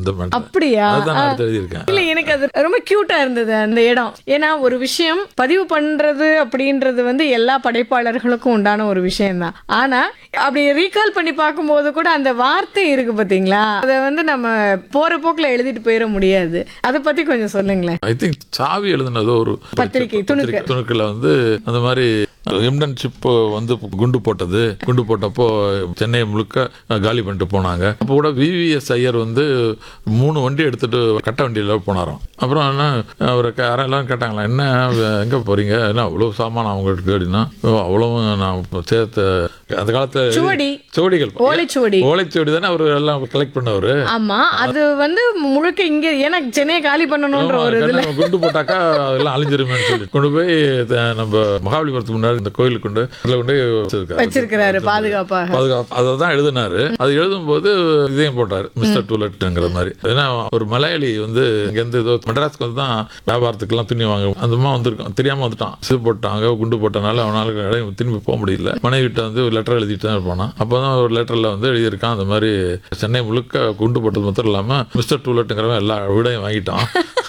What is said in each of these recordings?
அந்த matter. அப்படியா அதுதான் நான் அடுத்து எழுதியிருக்கேன் இல்ல எனக்கு அது ரொம்ப கியூட்டா இருந்தது அந்த இடம் ஏன்னா ஒரு விஷயம் பதிவு பண்றது அப்படின்றது வந்து எல்லா படைப்பாளர்களுக்கும் உண்டான ஒரு விஷயம் தான் ஆனா அப்படி ரீகால் பண்ணி பார்க்கும்போது கூட அந்த வார்த்தை இருக்கு பாத்தீங்களா அதை வந்து நம்ம போற போக்குல எழுதிட்டு போயிட முடியாது அதை பத்தி கொஞ்சம் சொல்லுங்களேன் ஐ திங்க் சாவி எழுதுனதோ ஒரு பத்திரிக்கை, துணுக்கு. துணுக்கில் வந்து அந்த மாதிரி எம்டன் ஷிப் வந்து குண்டு போட்டது குண்டு போட்டப்போ சென்னை முழுக்க காலி பண்ணிட்டு போனாங்க அப்போ கூட விவிஎஸ் ஐயர் வந்து மூணு வண்டி எடுத்துட்டு கட்ட வண்டியில போனாராம் அப்புறம் என்ன அவர் யாரெல்லாம் கேட்டாங்களா என்ன எங்க போறீங்க என்ன அவ்வளவு சாமான் அவங்களுக்கு அப்படின்னா "ஓ, அவ்வளவும் நான் இப்ப சேர்த்த அந்த காலத்துல சுவடி. சுவடிகள் ஓலைச்சுவடி ஓலைச்சுவடி தானே அவர் எல்லாம் கலெக்ட் பண்ணவர் ஆமா அது வந்து முழுக்க இங்க ஏன்னா சென்னையை காலி பண்ணணும்ன்ற ஒரு இதுல கண்ணை குண்டு போட்டாக்கா அதெல்லாம் அழிஞ்சிருமேன்னு சொல்லி கொண்டு போய் த- நம்ம மகாபலிபுரத்துக்கு முன்னாடி இந்த கோயிலுக்கு கொண்டு அதில் கொண்டு போய் வச்சிருக்காரு வச்சிருக்கிறாரு பாதுகாப்பாக பாதுகாப்பு அதை தான் எழுதினாரு அது எழுதும்போது இதையும் போட்டார் மிஸ்டர் டூலெட்ங்கிற மாதிரி ஏன்னா ஒரு மலையாளி வந்து இங்கேருந்து ஏதோ மெட்ராஸ்க்கு வந்து தான் வியாபாரத்துக்குலாம் துணி வாங்க அந்த மாதிரி வந்திருக்கான் தெரியாம வந்துட்டான் சிறு போட்டாங்க குண்டு போட்டனால அவனால இடம் திரும்பி போக முடியல மனைவிட்ட வந்து லெட்டர் எழுதிட்டு தான் இருப்பானா அப்போ தான் ஒரு லெட்டரில் வந்து எழுதியிருக்கான் அந்த மாதிரி சென்னை முழுக்க குண்டு போட்டது மட்டும் இல்லாமல் மிஸ்டர் டூலெட்டுங்கிறவன் எல்லா வீடையும் வாங்கிட்டான்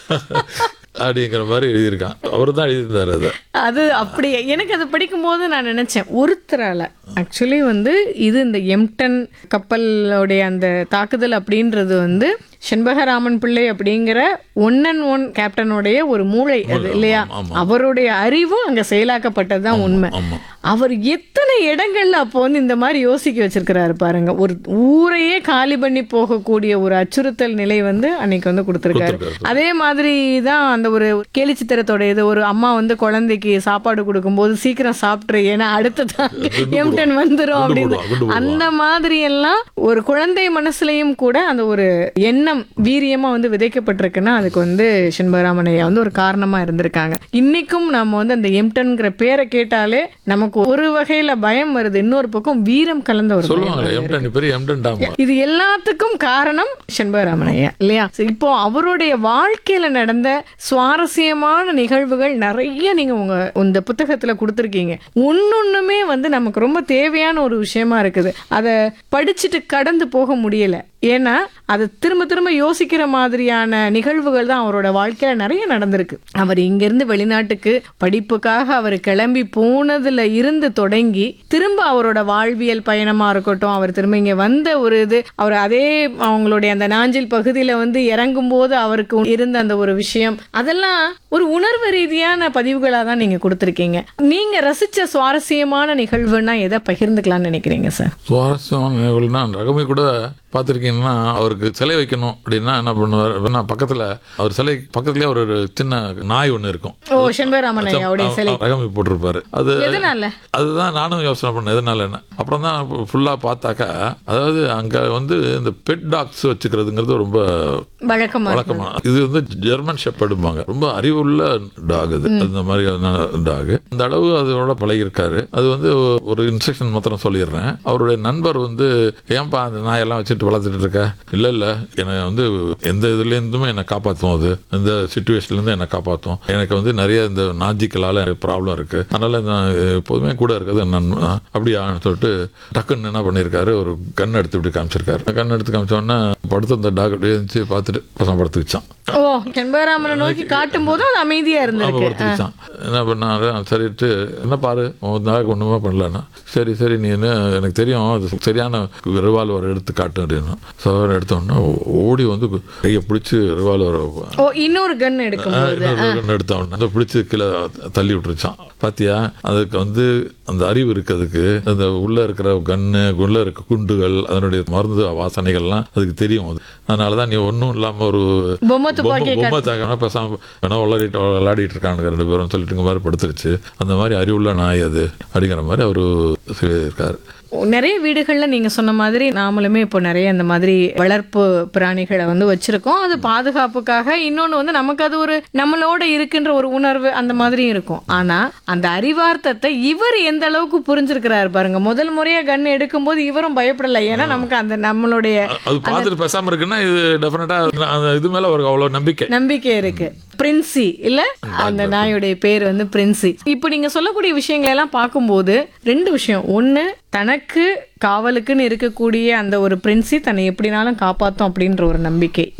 அப்படிங்கிற மாதிரி எழுதியிருக்கான் அவர் தான் எழுதியிருந்தார் அதை அது அப்படி எனக்கு அது படிக்கும்போது நான் நினைச்சேன் ஒருத்தரால ஆக்சுவலி வந்து இது இந்த எம்டன் கப்பலோடைய அந்த தாக்குதல் அப்படின்றது வந்து செண்பகராமன் பிள்ளை அப்படிங்கிற ஒன் அண்ட் ஒன் கேப்டனுடைய ஒரு மூளை அது இல்லையா ஆமா. அவருடைய அறிவும் அங்க செயலாக்கப்பட்டது தான் உண்மை ஆமா அவர் எத்தனை இடங்கள்ல அப்போ வந்து இந்த மாதிரி யோசிக்க வச்சிருக்கிறாரு பாருங்க ஒரு ஊரையே காலி பண்ணி போகக்கூடிய ஒரு அச்சுறுத்தல் நிலை வந்து அன்னைக்கு வந்து கொடுத்துருக்காரு கொடுத்திருக்காரு. அதே மாதிரி தான் அந்த ஒரு கேலி சித்திரத்தோட இது ஒரு அம்மா வந்து குழந்தைக்கு சாப்பாடு கொடுக்கும்போது சீக்கிரம் சாப்பிட்ரு ஏன்னா அடுத்ததான் குண்டு எம்டன் வந்துரும் குண்டு அப்படின்னு போடுவா, குண்டு போடுவா. அந்த மாதிரி எல்லாம் ஒரு குழந்தை மனசுலயும் கூட அந்த ஒரு எண்ணம் வீரியமா வந்து விதைக்கப்பட்டிருக்குன்னா அதுக்கு வந்து செண்பகராமன் ஐயா வந்து ஒரு காரணமா இருந்திருக்காங்க இன்னைக்கும் நம்ம வந்து அந்த எம்டன்ங்கிற பேரை கேட்டாலே நமக்கு ஒரு வகையில பயம் வருது இன்னொரு பக்கம் வீரம் கலந்த ஒரு பயம் சொல்லுவாங்களே எம்டன் பெரிய எம்டன் டாம் இது எல்லாத்துக்கும் காரணம் செண்பகராமன் ஐயா இல்லையா So, இப்போ அவருடைய வாழ்க்கையில நடந்த சுவாரஸ்யமான நிகழ்வுகள் நிறைய நீங்க உங்க இந்த புத்தகத்துல கொடுத்துருக்கீங்க ஒன்னொண்ணுமே வந்து நமக்கு ரொம்ப தேவையான ஒரு விஷயமா இருக்குது அதை படிச்சுட்டு கடந்து போக முடியல ஏன்னா அதை திரும்ப திரும்ப யோசிக்கிற மாதிரியான நிகழ்வுகள் தான் அவரோட வாழ்க்கையில நிறைய நடந்திருக்கு அவர் இங்கிருந்து வெளிநாட்டுக்கு படிப்புக்காக அவர் கிளம்பி போனதுல இருந்து தொடங்கி திரும்ப அவரோட வாழ்வியல் பயணமா இருக்கட்டும் அவர் திரும்ப இங்க வந்த ஒரு இது அவர் அதே அவங்களுடைய அந்த நாஞ்சில் பகுதியில வந்து இறங்கும் போது அவருக்கு இருந்த அந்த ஒரு விஷயம் அதெல்லாம் ஒரு உணர்வு ரீதியான பதிவுகளா தான் நீங்க கொடுத்துருக்கீங்க நீங்க ரசிச்ச சுவாரஸ்யமான நிகழ்வுன்னா எதை பகிர்ந்துக்கலாம்னு நினைக்கிறீங்க சார் சுவாரஸ்யமான நிகழ்வுனா ரகமை கூட பார்த்துருக்கீங்கன்னா அவருக்கு சிலை வைக்கணும் அப்படின்னா என்ன பண்ணுவார் அப்படின்னா பக்கத்தில் அவர் சிலை பக்கத்துலேயே ஒரு ஒரு சின்ன நாய் ஒன்று இருக்கும் ஓ செண்பகராமன் ஐயாவுடைய சிலை ரகமை போட்டிருப்பாரு அது எதனால அதுதான் நானும் யோசனை பண்ணேன் எதனால என்ன அப்புறம் தான் ஃபுல்லாக பார்த்தாக்கா அதாவது அங்கே வந்து இந்த பெட் டாக்ஸ் வச்சுக்கிறதுங்கிறது ரொம்ப வழக்கமா இருக்கு. வழக்கமான இது வந்து ஜெர்மன் ஷெப்பர்டும்பாங்க ரொம்ப அறிவுள்ள டாக் அது அந்த மாதிரி டாக் அந்த அளவு அதோட பழகிருக்காரு அது வந்து ஒரு இன்ஸ்ட்ரக்ஷன் மாத்திரம் சொல்லிடுறேன் அவருடைய நண்பர் வந்து ஏன்பா அந்த நாயெல்லாம் வச்சுட்டு வளர்த்துட்டு இருக்க இல்ல இல்ல என்னை வந்து எந்த இதுல இருந்துமே என்னை காப்பாற்றும் அது எந்த சுச்சுவேஷன்ல இருந்து என்னை காப்பாற்றும் எனக்கு வந்து நிறைய இந்த நாஜிக்கலால ப்ராப்ளம் இருக்கு அதனால நான் எப்போதுமே கூட இருக்கிறது நன் அப்படியான்னு சொல்லிட்டு டக்குன்னு என்ன பண்ணியிருக்காரு ஒரு கண் எடுத்து இப்படி காமிச்சிருக்காரு கண் எடுத்து காமிச்ச உடனே படுத்து அந்த டாக் அப்படியே இருந்துச்சு பார்த்துட்டு பசங்க படுத்து வச்சான் ஓ செண்பகராமனை நோக்கி காட்டும் போதும் அது அமைதியா அவன் இருந்திருக்கு படுத்து வச்சான் என்ன பண்ணாரு சரிட்டு என்ன பாரு உன் டாக் ஒன்றுமே பண்ணலன்னா சரி சரி நீ என்ன எனக்கு தெரியும் அது சரியான ரிவால்வர் எடுத்து காட்டு அப்படின்னு ஸோ எடுத்தோடனே ஓடி வந்து கையை பிடிச்சி ரிவால்வர் ஓ இன்னொரு கன் எடுக்கும்போது எடுத்த உடனே அதை பிடிச்சி கீழே தள்ளி விட்டுருச்சான் பாத்தியா அதுக்கு வந்து அந்த அறிவு இருக்கு அதுக்கு அந்த உள்ள இருக்கிற கன்னு உள்ள இருக்க குண்டுகள் அதனுடைய மருந்து வாசனைகள்லாம் அதுக்கு தெரியும் அது அதனால தான் நீ ஒன்றும் இல்லாமல் ஒரு பொம்மை துப்பாக்கியை பொம்மை தாக்கணும் பேசாம வேணா விளையாடிட்டு விளையாடிட்டு இருக்கானுங்க ரெண்டு பேரும் சொல்லிட்டு இங்க மாதிரி படுத்துருச்சு அந்த மாதிரி அறிவுள்ள நாய் அது அப்படிங்கிற மாதிரி அவரு சொல்லியிருக்காரு நிறைய வீடுகள்ல நீங்க சொன்ன மாதிரி நாமளுமே இப்போ நிறைய இந்த மாதிரி வளர்ப்பு பிராணிகளை வந்து வச்சிருக்கோம் அது பாதுகாப்புக்காக இன்னொன்னு வந்து நமக்கு அது ஒரு நம்மளோட இருக்கின்ற ஒரு உணர்வு அந்த மாதிரியும் இருக்கும் ஆனா அந்த அறிவார்த்தத்தை இவர் எந்த அளவுக்கு புரிஞ்சிருக்கிறாரு பாருங்க முதல் முறையா கன் எடுக்கும்போது இவரும் பயப்படல ஏன்னா நமக்கு அந்த நம்மளுடைய அது பார்த்துட்டு பேசாம இருக்குன்னா இது டெஃபினட்டா அந்த இது மேல அவருக்கு அவ்வளவு நம்பிக்கை நம்பிக்கை இருக்கு பிரின்சி இல்ல அந்த நாயுடைய பேர் வந்து பிரின்சி இப்போ நீங்க சொல்லக்கூடிய விஷயங்களை எல்லாம் பார்க்கும்போது ரெண்டு விஷயம் ஒண்ணு தனக்கு காவலுக்குன்னு இருக்கக்கூடிய அந்த ஒரு பிரின்சி தன்னை எப்படினாலும் காப்பாத்தும் அப்படின்ற ஒரு நம்பிக்கை